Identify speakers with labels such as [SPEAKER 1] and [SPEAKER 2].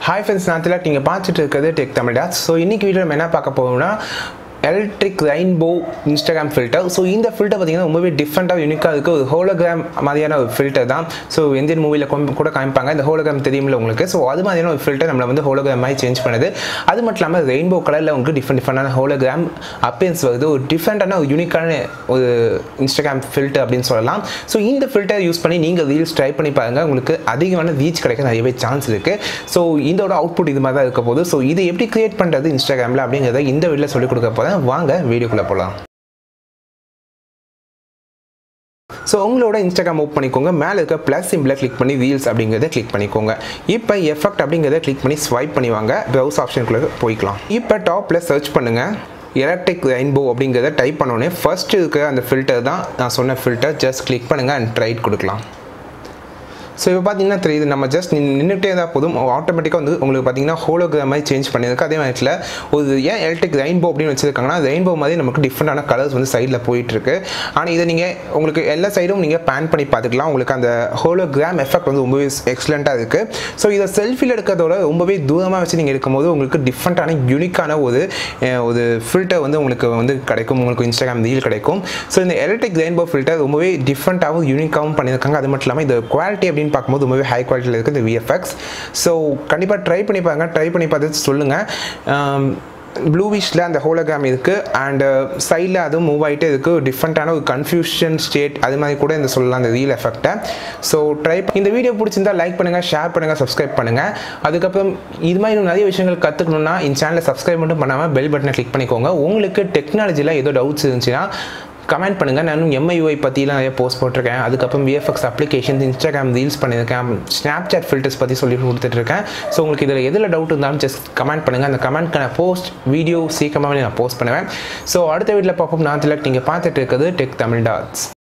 [SPEAKER 1] hi friends நான் திலக் நீங்கள் பார்த்துட்டு இருக்கிறது டெக் தமிழ் டாட்ஸ் ஸோ இன்றைக்கி வீடியோ நம்ம என்ன பார்க்க போகிறோம்னா electric rainbow Instagram filter so இந்த ஃபில்டர் பார்த்தீங்கன்னா ரொம்பவே டிஃப்ரெண்ட்டாக யூனிக்காக இருக்குது ஒரு ஹோலோகிராம் மாதிரியான ஒரு ஃபில்டர் தான் ஸோ இந்தியன் மூவியில் கூட காமிப்பாங்க இந்த ஹோலோகிராம் தெரியுமில்ல உங்களுக்கு ஸோ அது மாதிரியான ஒரு ஃபில்டர் நம்மளை வந்து ஹோலோகிராம் மாதிரி சேஞ்ச் பண்ணுது அது மட்டும் இல்லாமல் ரெயின்போ கலரில் உங்களுக்கு டிஃப்ரெண்ட் டிஃப்ரெண்டான ஹோலோகிராம் அப்பீரன்ஸ் வருது ஒரு டிஃப்ரெண்ட்டான ஒரு யூனிக்கான ஒரு இன்ஸ்டாகிராம் ஃபில்டர் அப்படின்னு சொல்லலாம் ஸோ இந்த ஃபில்டர் யூஸ் பண்ணி நீங்கள் ரீல்ஸ் ட்ரை பண்ணி பாருங்கள் உங்களுக்கு அதிகமான ரீச் கிடைக்க நிறையவே சான்ஸ் இருக்குது ஸோ இதோட அவுட்புட் இது மாதிரி தான் இருக்க போகுது ஸோ இது எப்படி கிரியேட் பண்ணுறது இன்ஸ்டாகிராமில் அப்படிங்கிறத இந்த வீடியோவில் சொல்லிக் கொடுக்க போகிறேன் வாங்க வீடியோக்குள்ளே போகலாம் ஸோ உங்களோட இன்ஸ்டாகிராம் ஓப் பண்ணிக்கோங்க மேலே இருக்க ப்ளஸ் சிம்பிளை கிளிக் பண்ணி ரீல்ஸ் அப்படிங்கிறத கிளிக் பண்ணிக்கோங்க இப்போ எஃபெக்ட் அப்படிங்கிறத கிளிக் பண்ணி ஸ்வைப் பண்ணி வாங்க ப்ரௌஸ் ஆப்ஷனுக்குள்ளே போய்க்கலாம் இப்போ டாப்பில் சர்ச் பண்ணுங்கள் எலக்ட்ரிக் ரெயின்போ அப்படிங்கிறத டைப் பண்ணோடனே ஃபர்ஸ்ட் இருக்க அந்த ஃபில்டர் தான் நான் சொன்ன ஃபில்டர் ஜஸ்ட் கிளிக் பண்ணுங்கள் அண்ட் ட்ரைட் கொடுக்கலாம் ஸோ இப்போ பார்த்தீங்கன்னா தெரியுது நம்ம ஜஸ்ட் நின்றுட்டே இருந்தால் போதும் ஆட்டோமேட்டிக்காக வந்து உங்களுக்கு பார்த்தீங்கன்னா ஹோலோகிராம் மாதிரி சேஞ்ச் பண்ணியிருக்கு அதே நேரத்தில் ஒரு ஏன் எலக்ட்ரிக் ரெயின்போ அப்படின்னு வச்சிருக்காங்கன்னா ரெயின்போ மாதிரி நமக்கு டிஃப்ரெண்டான கலர்ஸ் வந்து சைடில் போயிட்டுருக்கு ஆனால் இதை நீங்கள் உங்களுக்கு எல்லா சைடும் நீங்கள் பேன் பண்ணி பார்த்துக்கலாம் உங்களுக்கு அந்த ஹோலோகிராம் எஃபெக்ட் வந்து ரொம்பவே எக்ஸலண்ட்டாக இருக்குது ஸோ இதை செல்ஃபியில் எடுக்கிறதோட ரொம்பவே தூரமாக வச்சு நீங்கள் எடுக்கும்போது உங்களுக்கு டிஃப்ரெண்ட்டான யூனிக்கான ஒரு ஒரு ஃபில்டர் வந்து உங்களுக்கு வந்து கிடைக்கும் உங்களுக்கு இன்ஸ்டாகிராம் ரீல் கிடைக்கும் ஸோ இந்த எலக்ட்ரிக் ரெயின்போ ஃபில்டர் ரொம்பவே டிஃப்ரெண்ட்டாகவும் யூனிக்காகவும் பண்ணியிருக்காங்க அது மட்டும் இல்லாமல் இந்த குவாலிட்டி அப்படின்னு அப்படின்னு பார்க்கும்போது ரொம்பவே ஹை குவாலிட்டியில் இருக்குது இந்த விஎஃப்எக்ஸ் ஸோ கண்டிப்பாக ட்ரை பண்ணி பாருங்க ட்ரை பண்ணி பார்த்துட்டு சொல்லுங்கள் ப்ளூவிஷில் அந்த ஹோலோகிராம் இருக்குது அண்டு சைடில் அதுவும் மூவ் ஆகிட்டே இருக்குது டிஃப்ரெண்ட்டான ஒரு கன்ஃபியூஷன் ஸ்டேட் அது மாதிரி கூட இந்த சொல்லலாம் அந்த ரீல் எஃபெக்டை ஸோ ட்ரை இந்த வீடியோ பிடிச்சிருந்தா லைக் பண்ணுங்கள் ஷேர் பண்ணுங்கள் சப்ஸ்கிரைப் பண்ணுங்கள் அதுக்கப்புறம் இது மாதிரி நிறைய விஷயங்கள் கற்றுக்கணுன்னா இந்த சேனலை சப்ஸ்கிரைப் மட்டும் பண்ணாமல் பெல் பட்டனை கிளிக் பண்ணிக்கோங்க உங்களுக்கு டெக்னாலஜியில் ஏதோ டவுட்ஸ் இருந்துச்சுன்னா கமெண்ட் பண்ணுங்கள் நானும் எம்ஐயூஐ பற்றிலாம் நிறைய போஸ்ட் போட்டிருக்கேன் அதுக்கப்புறம் விஎஃப்எக்ஸ் அப்ளிகேஷன்ஸ் இன்ஸ்டாகிராம் ரீல்ஸ் பண்ணியிருக்கேன் ஸ்னாப் சாட் ஃபில்டர்ஸ் பற்றி சொல்லி கொடுத்துட்ருக்கேன் ஸோ உங்களுக்கு இதில் எதில் டவுட் இருந்தாலும் ஜஸ்ட் கமெண்ட் பண்ணுங்கள் அந்த கமெண்ட்க்கான போஸ்ட் வீடியோ சீக்கிரமாகவே நான் போஸ்ட் பண்ணுவேன் ஸோ அடுத்த வீட்டில் பார்ப்போம் நான் திலக் நீங்கள் பார்த்துட்டு இருக்கிறது டெக் தமிழ் டாட்ஸ்